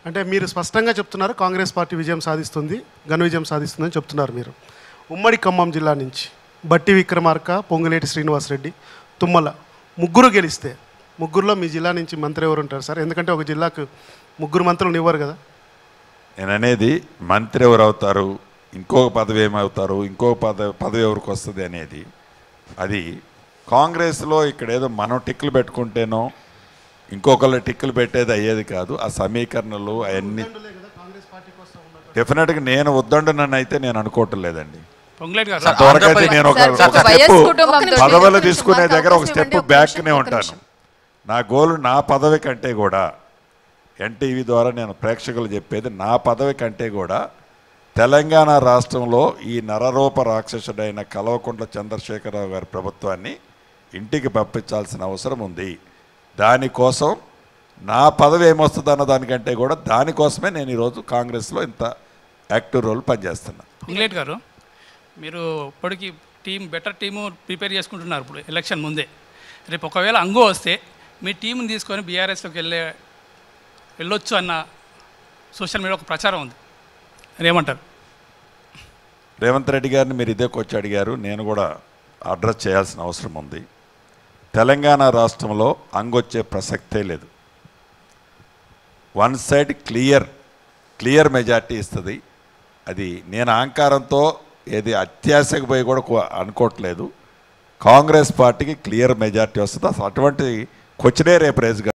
అంటే మీరు స్పష్టంగా చెప్తున్నారు కాంగ్రెస్ పార్టీ విజయం సాధిస్తుంది ఘన విజయం సాధిస్తుందని చెప్తున్నారు మీరు ఉమ్మడి ఖమ్మం జిల్లా నుంచి బట్టి విక్రమార్క పొంగులేటి శ్రీనివాసరెడ్డి తుమ్మల ముగ్గురు గెలిస్తే ముగ్గురులో మీ జిల్లా నుంచి మంత్రి ఎవరు ఉంటారు సార్ ఎందుకంటే ఒక జిల్లాకు ముగ్గురు మంత్రులు ఇవ్వరు కదా నేను అనేది మంత్రి ఎవరు అవుతారు ఇంకొక పదవి ఏమవుతారు ఇంకొక పదవి పదవి ఎవరికి వస్తుంది అనేది అది కాంగ్రెస్లో ఇక్కడ ఏదో మనం టిక్కులు పెట్టుకుంటేనో ఇంకొకళ్ళు టిక్కులు పెట్టేది అయ్యేది కాదు ఆ సమీకరణలు అవన్నీ డెఫినెట్గా నేను వద్దండునని అయితే నేను అనుకోవటం లేదండి పొంగులేటి గారు అంతవరకు అయితే నేను ఒక సార్, ఒక ఒక వైఎస్ స్టెప్ కుటుంబంతో పదవులు ఒక్క తీసుకునే నిమిషం, దగ్గర ఒక ఒక్క స్టెప్ నిమిషం, ఒక్క బ్యాక్నే నిమిషం, ఉంటాను నా గోల్ నా పదవి కంటే కూడా ఎన్టీవీ ద్వారా నేను ప్రేక్షకులు చెప్పేది నా పదవి కంటే కూడా తెలంగాణ రాష్ట్రంలో ఈ నరరూప రాక్షసుడైన కల్వకుంట్ల చంద్రశేఖరరావు గారి ప్రభుత్వాన్ని ఇంటికి పంపించాల్సిన అవసరం ఉంది దానికోసం నా పదవి ఏమొస్తుంది అన్న దానికంటే కూడా దానికోసమే నేను ఈరోజు కాంగ్రెస్లో ఇంత యాక్టివ్ రోల్ పనిచేస్తున్నా పొంగులేటి గారు మీరు ఇప్పటికి టీం బెటర్ టీము ప్రిపేర్ చేసుకుంటున్నారు ఇప్పుడు ఎలక్షన్ ముందే రేపు ఒకవేళ అంగో వస్తే మీ టీంని తీసుకొని బీఆర్ఎస్లోకి వెళ్ళే వెళ్ళొచ్చు అన్న సోషల్ మీడియా ఒక ప్రచారం ఉంది మరి ఏమంటారు రేవంత్ రెడ్డి గారిని మీరు ఇదే వచ్చి అడిగారు నేను కూడా అడ్రస్ చేయాల్సిన అవసరం ఉంది తెలంగాణ రాష్ట్రంలో అంగొచ్చే ప్రసక్తే లేదు one side clear clear majority ఇస్తుంది అది నేను అహంకారంతో ఏది అత్యాశకు పోయి కూడా కో- అనుకోవట్లేదు కాంగ్రెస్ పార్టీకి క్లియర్ మెజార్టీ వస్తుంది అసలు అటువంటి క్వశ్చనే రేపు రేజ్